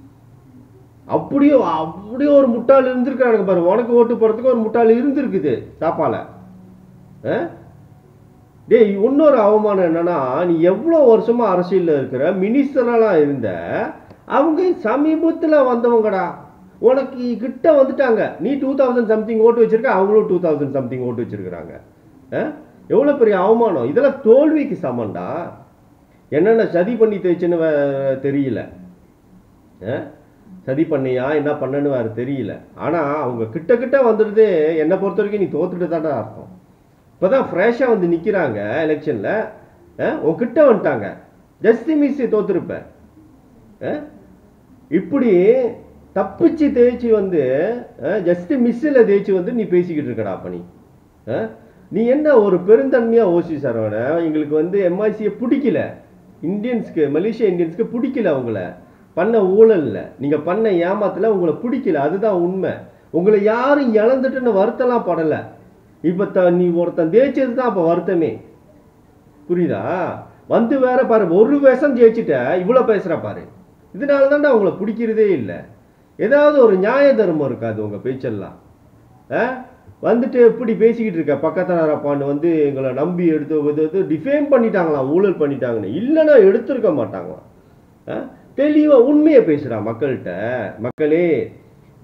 அப்படியே அப்படியே ஒரு முட்டாள் இருந்திருக்கானுங்க பாரு உனக்கு ஓட்டு போடுறதுக்கு ஒரு முட்டாள் இருந்திருக்குது தாப்பால ஆ? டேய் இன்னொரு அவமானம் என்னன்னா நீ எவ்வளோ வருஷமா அரசியலில் இருக்கிற மினிஸ்டரெல்லாம் இருந்த அவங்க சமீபத்தில் வந்தவங்கடா உனக்கு கிட்ட வந்துட்டாங்க நீ டூ தௌசண்ட் சம்திங் ஓட்டு வச்சிருக்க அவங்களும் டூ தௌசண்ட் சம்திங் ஓட்டு வச்சிருக்கிறாங்க எவ்வளோ பெரிய அவமானம் இதெல்லாம் தோல்விக்கு சமம்டா என்னென்ன சதி பண்ணி தேய்ச்சுன்னு வே- தெரியல ஆ? சதி பண்ணியா என்ன பண்ணன்னு வேறு தெரியல ஆனால் அவங்க கிட்ட கிட்ட வந்துடுது என்னை பொறுத்த வரைக்கும் நீ தோத்துட்டு தான்டா அர்த்தம் இப்போ தான் ஃப்ரெஷ்ஷாக வந்து நிற்கிறாங்க எலெக்ஷனில் உன்கிட்ட வந்துட்டாங்க ஜஸ்ட் மிஸ் தோத்துருப்ப ஆ? இப்படி தப்பிச்சு தேய்ச்சி வந்து ஜஸ்ட் மிஸ்ஸில் தேய்ச்சி வந்து நீ பேசிக்கிட்டு இருக்கடா அப்ப நீ ஆ? நீ என்ன ஒரு பெருந்தன்மையாக ஓசி சரவண எங்களுக்கு வந்து எம்ஐசியை பிடிக்கல இந்தியன்ஸ்க்கு மலேசியா இந்தியன்ஸ்க்கு பிடிக்கல அவங்கள பண்ண ஊழல்ல நீங்கள் பண்ண ஏமாத்துல உங்களை பிடிக்கல அதுதான் உண்மை உங்களை யாரும் இழந்துட்டுன்னு வருத்தலாம் படலை இப்போ த நீ ஒருத்தன் தேய்ச்சது தான் அப்போ வருத்தமே புரியுதா வந்து வேற பாரு ஒரு விஷம் ஜெயிச்சுட்ட இவ்வளோ பேசுற பாரு இதனால தான்டா உங்களை பிடிக்கிறதே இல்லை ஏதாவது ஒரு நியாய தர்மம் இருக்காது உங்க பேச்செல்லாம் ஆ வந்துட்டு எப்படி பேசிக்கிட்டு இருக்க பக்கத்தாரப்பான்னு வந்து எங்களை நம்பி எடுத்து வந்து டிஃபேம் பண்ணிட்டாங்களாம் ஊழல் பண்ணிட்டாங்கன்னு இல்லைன்னா எடுத்திருக்க மாட்டாங்களாம் ஆ தெளிவாக உண்மையை பேசுகிறா மக்கள்கிட்ட மக்களே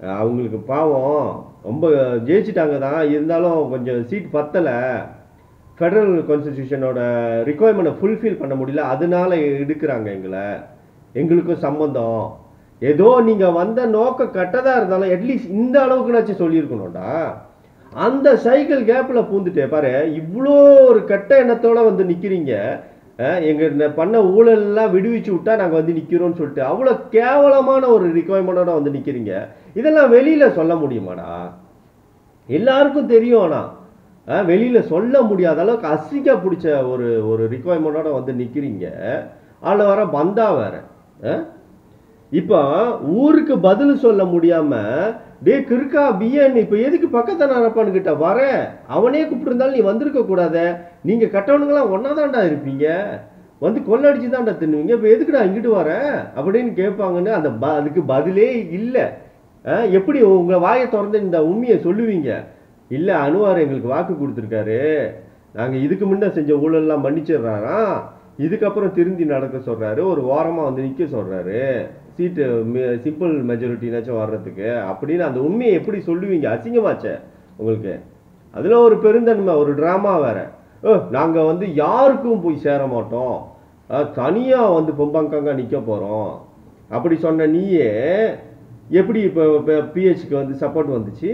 அஹ் அவங்களுக்கு பாவம் ரொம்ப ஜெயிச்சிட்டாங்க தான் இருந்தாலும் கொஞ்சம் சீட் பத்தலை ஃபெடரல் கான்ஸ்டிடியூஷனோட ரிக்குவயர்மெண்ட்டை ஃபுல்ஃபில் பண்ண முடியல அதனால எடுக்கிறாங்க எங்களை எங்களுக்கும் சம்மந்தம் ஏதோ நீங்கள் வந்த நோக்கம் கெட்டதாக இருந்தாலும் அட்லீஸ்ட் இந்த அளவுக்குனாச்சும் சொல்லியிருக்கணும்டா அந்த சைக்கிள் கேப்பில் பூந்துட்டே பாரு இவ்வளோ ஒரு கெட்ட எண்ணத்தோட வந்து நிற்கிறீங்க எங்க இந்த பண்ண ஊழல்லாம் விடுவிச்சு விட்டா நாங்கள் வந்து நிற்கிறோம்னு சொல்லிட்டு அவ்வளோ கேவலமான ஒரு ரிக்குவயர்மெண்டோட வந்து நிற்கிறீங்க இதெல்லாம் வெளியில் சொல்ல முடியுமாடா எல்லாருக்கும் தெரியும் ஆனால் அஹ், வெளியில சொல்ல முடியாத அளவுக்கு அசிங்க பிடிச்ச ஒரு ஒரு ரிக்குவயர்மெண்டோட வந்து நிக்கிறீங்க அதில் வர பந்தா வேற அஹ்? இப்போ ஊருக்கு பதில் சொல்ல முடியாம டே கிறுக்கா பிஎன் இப்போ எதுக்கு பக்கத்து நடப்பான்னு கிட்ட வர அவனே கூப்பிட்டுருந்தாலும் நீ வந்திருக்க கூடாதே நீங்க கட்டவனுங்களாம் ஒன்னாதான்டா இருப்பீங்க வந்து கொள்ளடிச்சு தான்டா தின்னுவீங்க இப்போ எதுக்குடா இங்கிட்டு வர அப்படின்னு கேட்பாங்கன்னு அந்த ப அதுக்கு பதிலே இல்லை எப்படி உங்க வாயை திறந்து இந்த உண்மையை சொல்லுவீங்க இல்ல அனுவார் எங்களுக்கு வாக்கு கொடுத்துருக்காரு நாங்க இதுக்கு முன்ன செஞ்ச ஊழல்லாம் மன்னிச்சிடுறாராம் இதுக்கப்புறம் திருந்தி நடக்க சொல்றாரு ஒரு ஓரமா வந்து நிக்க சொல்றாரு சீட்டு சிம்பிள் மெஜாரிட்டினாச்சும் வர்றதுக்கு அப்படின்னு அந்த உண்மையை எப்படி சொல்லுவீங்க அசிங்கமாச்சே உங்களுக்கு அதுல ஒரு பெருந்தன்மை ஒரு டிராமா வேற ஓ நாங்க வந்து யாருக்கும் போய் சேர மாட்டோம் அஹ், தனியா வந்து பொம்பாங்காங்க நிக்க போறோம் அப்படி சொன்ன நீயே எப்படி இப்போ பிஹெச்க்கு வந்து சப்போர்ட் வந்துச்சு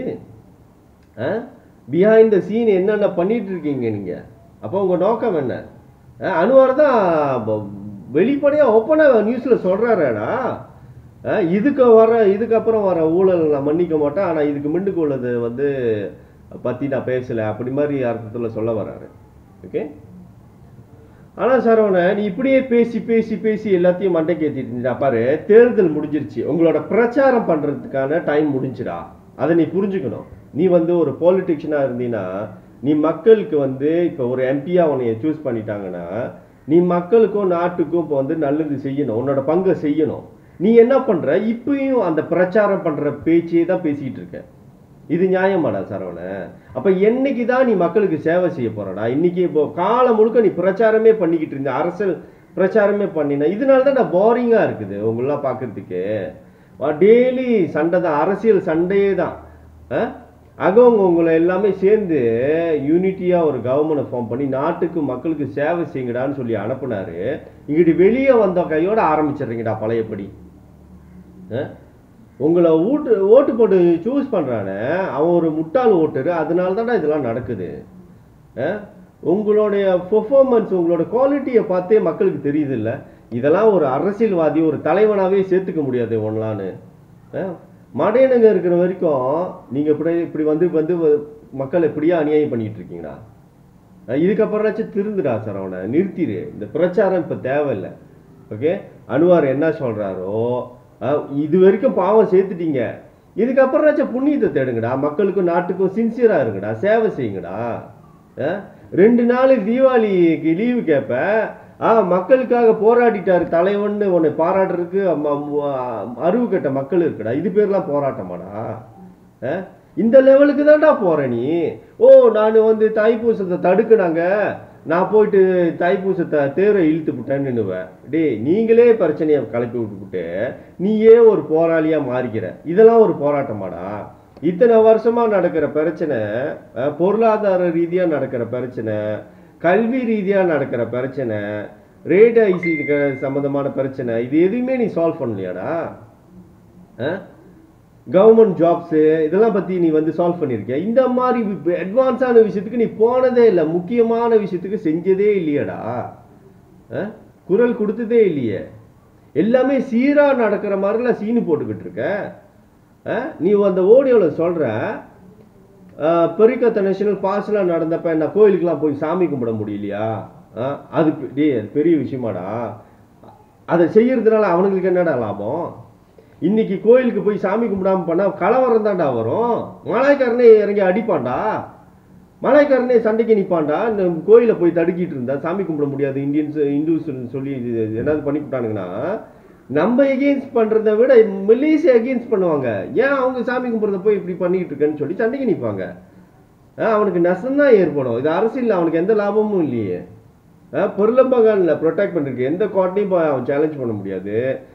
பிஹைண்ட் த சீன் என்னென்ன பண்ணிட்டு இருக்கீங்க நீங்க அப்போ உங்க நோக்கம் என்ன அஹ், அனுவார் தான் ப- வெளிப்படையா ஓப்பனா நியூஸ்ல சொல்றாருடா அஹ், இதுக்கு வர இதுக்கப்புறம் வர ஊழல் நான் மன்னிக்க மாட்டேன் ஆனா இதுக்கு முன்னுக்கு உள்ளது வந்து பத்தி நான் பேசல அப்படி மாதிரி அர்த்தத்துல சொல்ல வர்றாரு ஓகே ஆனா சரவண நீ இப்படியே பேசி பேசி பேசி எல்லாத்தையும் மண்டைக்கு ஏத்திட்டு இருந்தா பாரு தேர்தல் முடிஞ்சிருச்சு உங்களோட பிரச்சாரம் பண்றதுக்கான டைம் முடிஞ்சுடா அதை நீ புரிஞ்சுக்கணும் நீ வந்து ஒரு பாலிட்டிஷியனா இருந்தீன்னா நீ மக்களுக்கு வந்து இப்போ ஒரு எம்பியா உன்னைய சூஸ் பண்ணிட்டாங்கன்னா நீ மக்களுக்கும் நாட்டுக்கும் இப்போ வந்து நல்லது செய்யணும் உன்னோட பங்கை செய்யணும் நீ என்ன பண்ற இப்பயும் அந்த பிரச்சாரம் பண்ற பேச்சே தான் பேசிக்கிட்டு இருக்க இது நியாயமாடா சரவண அப்ப என்னைக்கு தான் நீ மக்களுக்கு சேவை செய்ய போறடா இன்னைக்கு இப்போ காலம் முழுக்க நீ பிரச்சாரமே பண்ணிக்கிட்டு இருந்த அரசியல் பிரச்சாரமே பண்ணின இதனால தான் போரிங்கா இருக்குது உங்களெல்லாம் பார்க்கறதுக்கு டெய்லி சண்டை தான் அரசியல் சண்டையே தான் அஹ்? அகவங்க உங்களை எல்லாமே சேர்ந்து யூனிட்டியா ஒரு கவர்மெண்ட் ஃபார்ம் பண்ணி நாட்டுக்கு மக்களுக்கு சேவை செய்யுங்கடான்னு சொல்லி அனுப்புனாரு இங்கிட்டு வெளியே வந்த கையோட ஆரம்பிச்சிடுறீங்கடா பழையபடி அஹ்? உங்களை ஓட்டு ஓட்டு போட்டு சூஸ் பண்றானே அவன் ஒரு முட்டாள் ஓட்டரு அதனால தான்டா இதெல்லாம் நடக்குது அஹ்? உங்களுடைய பெர்ஃபார்மன்ஸ் உங்களோட குவாலிட்டியை பார்த்தே மக்களுக்கு தெரியுது இல்ல இதெல்லாம் ஒரு அரசியல்வாதி ஒரு தலைவனாவே சேர்த்துக்க முடியாது ஒன்லான்னு மடையனுங்க இருக்கிற வரைக்கும் நீங்க இப்படி இப்படி வந்து வந்து மக்கள் இப்படியே அநியாயம் பண்ணிட்டு இருக்கீங்களா அஹ் இதுக்கப்புறம்னாச்சும் திருந்துடா சரவண நிறுத்திடு இந்த பிரச்சாரம் இப்ப தேவையில்லை ஓகே அனுவார் என்ன சொல்றாரோ அஹ் இது வரைக்கும் பாவம் சேர்த்துட்டீங்க இதுக்கப்புறம்னாச்சும் புண்ணியத்தை தேடுங்கடா மக்களுக்கும் நாட்டுக்கும் சின்சியரா இருங்கடா சேவை செய்யுங்கடா அஹ் ரெண்டு நாள் தீபாவளிக்கு லீவு கேட்ப ஆ மக்களுக்காக போராடிட்டாரு தலைவன்னு உன்னை பாராட்டுறதுக்கு ம- ம- அறிவு கெட்ட மக்கள் இருக்குடா இது பேர்லாம் போராட்டமாடா அஹ்? இந்த லெவலுக்கு தான்டா போற நீ ஓ நான் வந்து தைப்பூசத்தை தடுக்குனாங்க நான் போயிட்டு தைப்பூசத்தை தேரை இழுத்து விட்டேன்னு டேய் நீங்களே பிரச்சனையை கிளப்பி விட்டுப்புட்டு நீயே ஒரு போராளியா மாறிக்கிற இதெல்லாம் ஒரு போராட்டமாடா இத்தனை வருஷமா நடக்கிற பிரச்சனை அஹ், பொருளாதார ரீதியா நடக்கிற பிரச்சனை கல்வி ரீதியா நடக்கிற பிரச்சனை ரேட் ஐசி சம்பந்தமான பிரச்சனை இது எதுவுமே நீ சால்வ் பண்ணலையாடா கவர்மெண்ட் ஜாப்ஸு இதெல்லாம் பற்றி நீ வந்து சால்வ் பண்ணியிருக்கிய இந்த மாதிரி அட்வான்ஸான விஷயத்துக்கு நீ போனதே இல்லை முக்கியமான விஷயத்துக்கு செஞ்சதே இல்லையேடா அஹ்? குரல் கொடுத்ததே இல்லையே எல்லாமே சீராக நடக்கிற மாதிரிலாம் சீனு போட்டுக்கிட்டு இருக்க அஹ்? நீ அந்த ஓடியோவில் சொல்கிற பெரிக்கத்த நேஷனல் பாஸ்லாம் நடந்தப்ப என்ன கோயிலுக்கெல்லாம் போய் சாமி கும்பிட முடியலையா அஹ்? அது பெ- டேய் அது பெரிய விஷயமாடா அதை செய்யறதுனால அவனுங்களுக்கு என்னடா லாபம் இன்னைக்கு கோயிலுக்கு போய் சாமி கும்பிடாம பண்ணா கலவரம் தான்டா வரும் மலாய்க்காரனே இறங்கி அடிப்பான்டா மலாய்க்காரனே சண்டைக்கு நிப்பான்டா இந்த கோயிலை போய் தடுக்கிட்டு இருந்தா சாமி கும்பிட முடியாது இந்தியன்ஸ் இந்துஸ் சொல்லி இது என்னது பண்ணி விட்டானுங்கன்னா நம்ம எகெயின்ஸ்ட் பண்றதை விட மலேசியா எகெயின்ஸ்ட் பண்ணுவாங்க ஏன் அவங்க சாமி கும்பிட்றத போய் இப்படி பண்ணிக்கிட்டு இருக்கேன்னு சொல்லி சண்டைக்கு நிற்பாங்க அவனுக்கு நஷ்டம்தான் ஏற்படும் இது அரசியல் அவனுக்கு எந்த லாபமும் இல்லையே பொருளம்பகானில் ப்ரொடெக்ட் பண்ணிருக்கு எந்த கோர்ட்டையும் போய் அவன் சேலஞ்ச் பண்ண முடியாது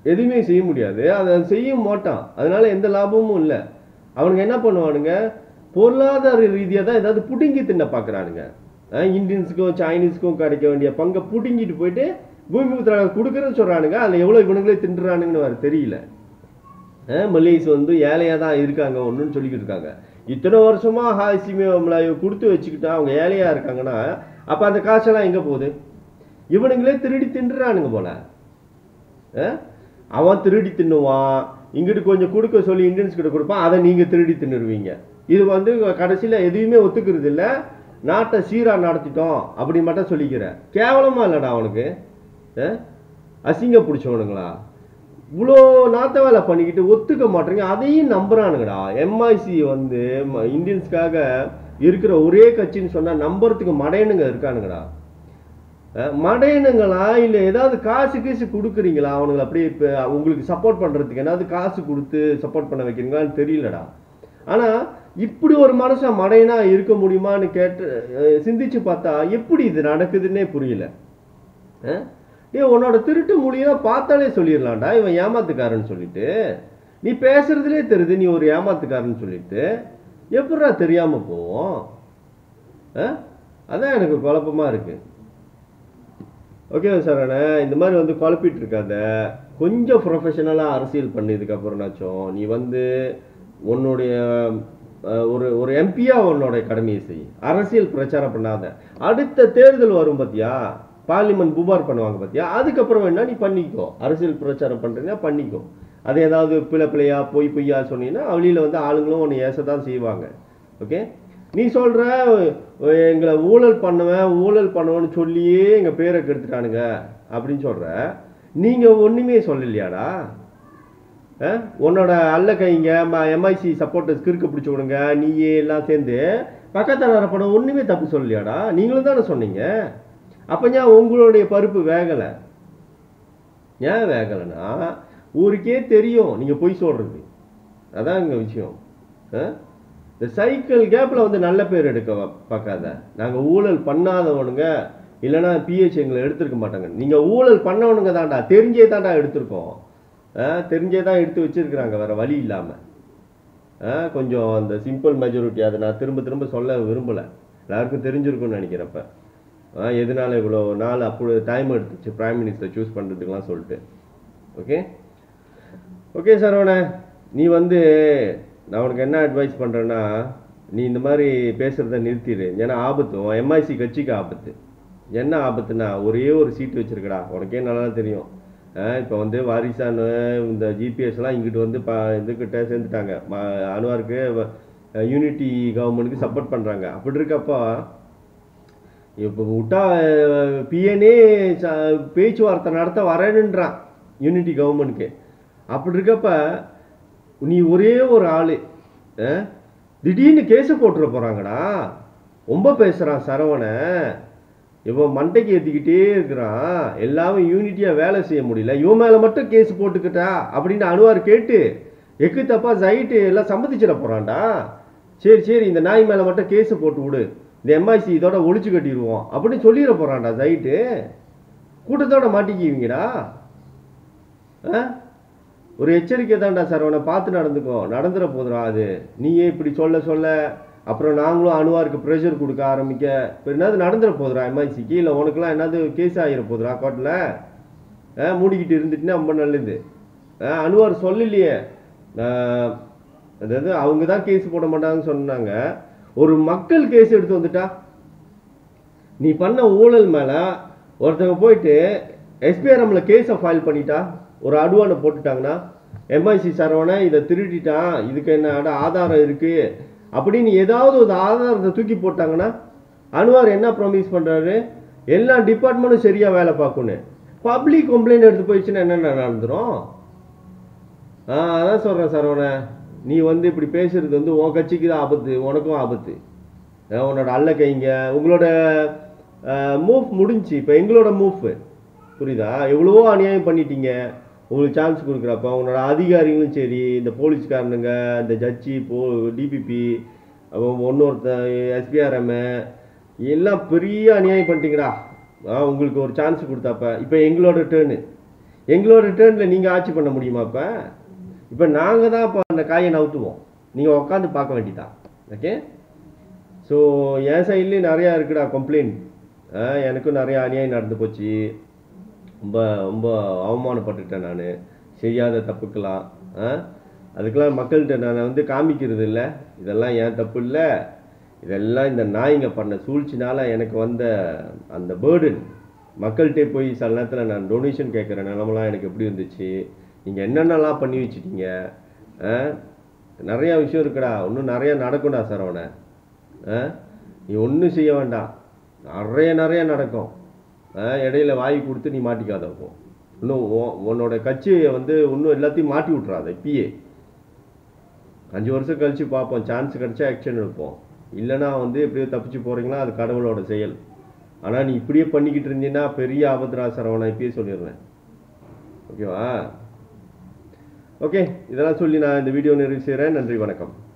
எதுவுமே செய்ய முடியாது அதை செய்ய மாட்டான் அதனால எந்த லாபமும் இல்லை அவனுங்க என்ன பண்ணுவானுங்க பொருளாதார ரீதியாக தான் ஏதாவது புடுங்கி தின்ன பார்க்குறானுங்க இந்தியன்ஸுக்கும் சைனீஸ்க்கும் கிடைக்க வேண்டிய பங்கை புடுங்கிட்டு போயிட்டு பூமி புத்திர கொடுக்குறேன்னு சொல்கிறானுங்க அதில் எவ்வளோ இவனுங்களே தின்றுறானுங்கன்னு வேறு தெரியல அஹ் மலேஸ் வந்து ஏழையாக தான் இருக்காங்க ஒன்றுன்னு சொல்லிக்கிட்டு இருக்காங்க இத்தனை வருஷமா ஹாசிமே கொடுத்து வச்சுக்கிட்டா அவங்க ஏழையாக இருக்காங்கன்னா அப்போ அந்த காசெல்லாம் எங்கே போகுது இவனுங்களே திருடி தின்றுறானுங்க போல அஹ்? அவன் திருடி தின்னுவான் இங்கிட்டு கொஞ்சம் கொடுக்க சொல்லி இந்தியன்ஸ் கிட்ட கொடுப்பான் அதை நீங்கள் திருடி தின்னுருவீங்க இது வந்து கடைசியில் எதுவுமே ஒத்துக்கிறது இல்லை நாட்டை சீராக நடத்திட்டோம் அப்படி மட்டும் சொல்லிக்கிற கேவலமா இல்லைடா அவனுக்கு அஹ்? அசிங்க பிடிச்சவனுங்களா இவ்வளோ நாத்த வேலை பண்ணிக்கிட்டு ஒத்துக்க மாட்டேங்க அதையும் நம்புறானுங்கடா எம்ஐசி வந்து ம- இந்தியன்ஸ்க்காக இருக்கிற ஒரே கட்சின்னு சொன்னா நம்புறதுக்கு மடையனுங்க இருக்கானுங்கடா அஹ் மடையனுங்களா இல்லை ஏதாவது காசு கீசு கொடுக்குறீங்களா அவனுங்களை அப்படியே இப்போ உங்களுக்கு சப்போர்ட் பண்ணுறதுக்கு ஏதாவது காசு கொடுத்து சப்போர்ட் பண்ண வைக்கிறீங்களான்னு தெரியலடா ஆனால் இப்படி ஒரு மனுஷன் மடையனா இருக்க முடியுமான்னு கேட்டு அஹ் சிந்திச்சு பார்த்தா எப்படி இது நடக்குதுன்னே புரியல அஹ்? டேய் உன்னோட திருட்டு மொழியெல்லாம் பார்த்தாலே சொல்லிடலாம்டா இவன் ஏமாத்துக்காரன்னு சொல்லிட்டு நீ பேசுறதுலே தெரியுது நீ ஒரு ஏமாத்துக்காரன்னு சொல்லிட்டு எப்படிடா தெரியாம போவோம் அஹ்? அதான் எனக்கு குழப்பமா இருக்கு ஓகே சார் இந்த மாதிரி வந்து குழப்பிட்டு இருக்காத கொஞ்சம் ப்ரொஃபஷனலாக அரசியல் பண்ணதுக்கப்புறம்னாச்சும் நீ வந்து உன்னுடைய அஹ், ஒரு ஒரு எம்பியா உன்னோட கடமையை செய் அரசியல் பிரச்சாரம் பண்ணாத அடுத்த தேர்தல் வரும் பார்த்தியா பார்லிமெண்ட் புகார் பண்ணுவாங்க பார்த்தியா அதுக்கப்புறம் வேணா நீ பண்ணிக்கோ அரசியல் பிரச்சாரம் பண்ணுறீங்கன்னா பண்ணிக்கோ அது ஏதாவது பிள்ளை பிள்ளையா பொய் பொய்யா சொன்னீங்கன்னா அவளியில் வந்து ஆளுங்களும் உன்னை ஏச தான் செய்வாங்க ஓகே நீ சொல்ற அஹ், எங்களை ஊழல் பண்ணுவேன் ஊழல் பண்ணுவேன்னு சொல்லியே எங்க பேரை கெடுத்துட்டானுங்க அப்படின்னு சொல்ற நீங்க ஒண்ணுமே சொல்லலையாடா அஹ்? உன்னோட அல்ல கைங்க எம்ஐசி சப்போர்ட்டர்ஸ் கிறுக்க பிடிச்சி விடுங்க நீயே எல்லாம் சேர்ந்து பக்கத்தார படம் ஒண்ணுமே தப்பு சொல்லலையாடா நீங்களும் தானே சொன்னீங்க அப்ப ஏன் உங்களுடைய பருப்பு வேகலை ஏன் வேகலைன்னா ஊருக்கே தெரியும் நீங்க பொய் சொல்றது அதான் இங்க விஷயம் அஹ்? இந்த சைக்கிள் கேப்ல வந்து நல்ல பேர் எடுக்க வ- பார்க்காத நாங்க ஊழல் பண்ணாதவனுங்க இல்லைன்னா பிஹெச் எங்களை எடுத்திருக்க மாட்டாங்க நீங்க ஊழல் பண்ணவனுங்க தான்டா தெரிஞ்சே தான்டா எடுத்திருக்கோம் அஹ், தெரிஞ்சே தான் எடுத்து வச்சிருக்கிறாங்க வேற வழி இல்லாம அஹ், கொஞ்சம் அந்த சிம்பிள் மெஜாரிட்டி அதை நான் திரும்ப திரும்ப சொல்ல விரும்பல எல்லாருக்கும் தெரிஞ்சிருக்கும்னு நினைக்கிறப்ப அஹ், எதனால இவ்வளோ நாள் அப்போ டைம் எடுத்துச்சு பிரைம் மினிஸ்டர் சூஸ் பண்ணுறதுக்கெலாம் சொல்லிட்டு ஓகே ஓகே சரவண நீ வந்து நான் உனக்கு என்ன அட்வைஸ் பண்ணுறேன்னா நீ இந்த மாதிரி பேசுகிறத நிறுத்திடு ஏன்னா ஆபத்து உன் எம்ஐசி கட்சிக்கு ஆபத்து என்ன ஆபத்துனா ஒரே ஒரு சீட்டு வச்சிருக்கடா உனக்கே நல்லா தெரியும் இப்போ வந்து வாரிசானு இந்த ஜிபிஎஸ்லாம் இங்கிட்டு வந்து ப இதுக்கிட்ட சேர்ந்துட்டாங்க ம- அனுவாருக்கு யூனிட்டி கவர்மெண்ட்டுக்கு சப்போர்ட் பண்ணுறாங்க அப்படி இருக்கப்போ இப்போ விட்டா பிஎன்ஏ பேச்சுவார்த்தை நடத்த வரேன்னுன்றான் யூனிட்டி கவர்மெண்ட்க்கு அப்படி இருக்கப்ப நீ ஒரே ஒரு ஆளு அஹ், திடீர்னு கேஸை போட்டுற போறாங்கடா ரொம்ப பேசுறான் சரவணை இவன் மண்டைக்கு ஏத்திக்கிட்டே இருக்கிறான் எல்லாமே யூனிட்டியா வேலை செய்ய முடியல இவன் மேல மட்டும் கேஸ் போட்டுக்கிட்டா அப்படின்னு அனுவார் கேட்டு எக்கு தப்பா ஜைட்டு எல்லாம் சம்மதிச்சிட போறான்டா சரி சரி இந்த நாய் மேல மட்டும் கேஸ் போட்டு விடு இந்த எம்ஐசி இதோட ஒழிச்சு கட்டிடுவோம் அப்படின்னு சொல்லிட போறான்டா ஜைட்டு கூட்டத்தோட மாட்டிக்குவீங்கடா ஆ ஒரு எச்சரிக்கை தான்டா சார் அவனை பார்த்து நடந்துக்கோ நடந்துட போதுடா அது நீயே இப்படி சொல்ல சொல்ல அப்புறம் நாங்களும் அணுவாருக்கு ப்ரெஷர் கொடுக்க ஆரம்பிக்க இப்போ என்னது நடந்துட போதுடா எம்ஐசிக்கு இல்லை உனக்குலாம் என்னது கேஸ் ஆகிட போதுடா கோர்ட்டில் மூடிக்கிட்டு இருந்துட்டுன்னா ரொம்ப நல்லது ஆ, அணுவார் சொல்லலையே ஆஹ், அதாவது அவங்க தான் கேஸ் போட மாட்டாங்கன்னு சொன்னாங்க ஒரு மக்கள் கேஸ் எடுத்து வந்துட்டா நீ பண்ண ஊழல் மேல ஒருத்தங்க போயிட்டு எஸ்பிஆர்எம்ல கேஸை ஃபைல் பண்ணிட்டா ஒரு அடுவானை போட்டுட்டாங்கன்னா எம்ஐசி சரவணை இதை திருடிட்டான் இதுக்கு என்ன அட ஆதாரம் இருக்கு அப்படின்னு ஏதாவது ஒரு ஆதாரத்தை தூக்கி போட்டாங்கன்னா அனுவார் என்ன ப்ராமிஸ் பண்றாரு எல்லா டிபார்ட்மெண்ட்டும் சரியா வேலை பார்க்கணும் பப்ளிக் கம்ப்ளைண்ட் எடுத்து போயிடுச்சுன்னா என்னென்ன நடந்துரும் ஆ அதான் சொல்கிறேன் சரவண நீ வந்து இப்படி பேசுறது வந்து உன் கட்சிக்கு தான் ஆபத்து உனக்கும் ஆபத்து அஹ் உன்னோட அல்ல கைங்க உங்களோட மூவ் முடிஞ்சுச்சு இப்போ எங்களோட மூவ் புரியுதா எவ்வளவோ அநியாயம் பண்ணிட்டீங்க உங்களுக்கு சான்ஸ் கொடுக்குறப்ப உன்னோட அதிகாரிகளும் சரி இந்த போலீஸ்காரனுங்க இந்த ஜட்ஜி போ டிபிபி ஒன்னொருத்தன் எஸ்பிஆர்எம் எல்லாம் பெரிய அநியாயம் பண்ணிட்டீங்கடா ஆ, உங்களுக்கு ஒரு சான்ஸ் கொடுத்தாப்ப இப்போ எங்களோட டேர்னு எங்களோட ரிட்டர்னில் நீங்கள் ஆட்சி பண்ண முடியுமா இப்போ இப்போ நாங்கள் தான் இப்போ அந்த காயை நவுத்துவோம் நீங்கள் உட்காந்து பார்க்க வேண்டியதான் ஓகே ஸோ என் சைட்லேயும் நிறையா இருக்குடா கம்ப்ளைண்ட் எனக்கும் நிறைய அநியாயம் நடந்து போச்சு ரொம்ப ரொம்ப அவமானப்பட்டுட்டேன் நான் செய்யாத தப்புக்கெல்லாம் ஆ? அதுக்கெல்லாம் மக்கள்கிட்ட நான் வந்து காமிக்கிறது இல்லை இதெல்லாம் என் தப்பு இல்லை இதெல்லாம் இந்த நாய்ங்க பண்ண சூழ்ச்சினால எனக்கு வந்த அந்த பேர்டன் மக்கள்கிட்டே போய் சில நேரத்தில் நான் டொனேஷன் கேட்குற நிலமெல்லாம் எனக்கு எப்படி இருந்துச்சு நீங்கள் என்னென்னலாம் பண்ணி வச்சிட்டீங்க ஆ? நிறையா விஷயம் இருக்குடா இன்னும் நிறைய நடக்கும்டா சரவண ஆ? நீ ஒன்றும் செய்ய வேண்டாம் நிறைய நிறைய நடக்கும் ஆ, இடையில வாய் கொடுத்து நீ மாட்டிக்காத இருக்கும் இன்னும் உன்- உன்னோட கட்சியை வந்து இன்னும் எல்லாத்தையும் மாட்டி விட்றாத இப்பயே அஞ்சு வருஷம் கழிச்சு பார்ப்போம் சான்ஸ் கிடைச்சா ஆக்ஷன் எடுப்போம் இல்லைன்னா வந்து எப்படியோ தப்பிச்சு போறீங்களா அது கடவுளோட செயல் ஆனால் நீ இப்படியே பண்ணிக்கிட்டு இருந்தீங்கன்னா பெரிய ஆபத்ரா சரவணா இப்பயே சொல்லிடுறேன் ஓகேவா ஓகே இதெல்லாம் சொல்லி நான் இந்த வீடியோ நிறைவு செய்கிறேன் நன்றி வணக்கம்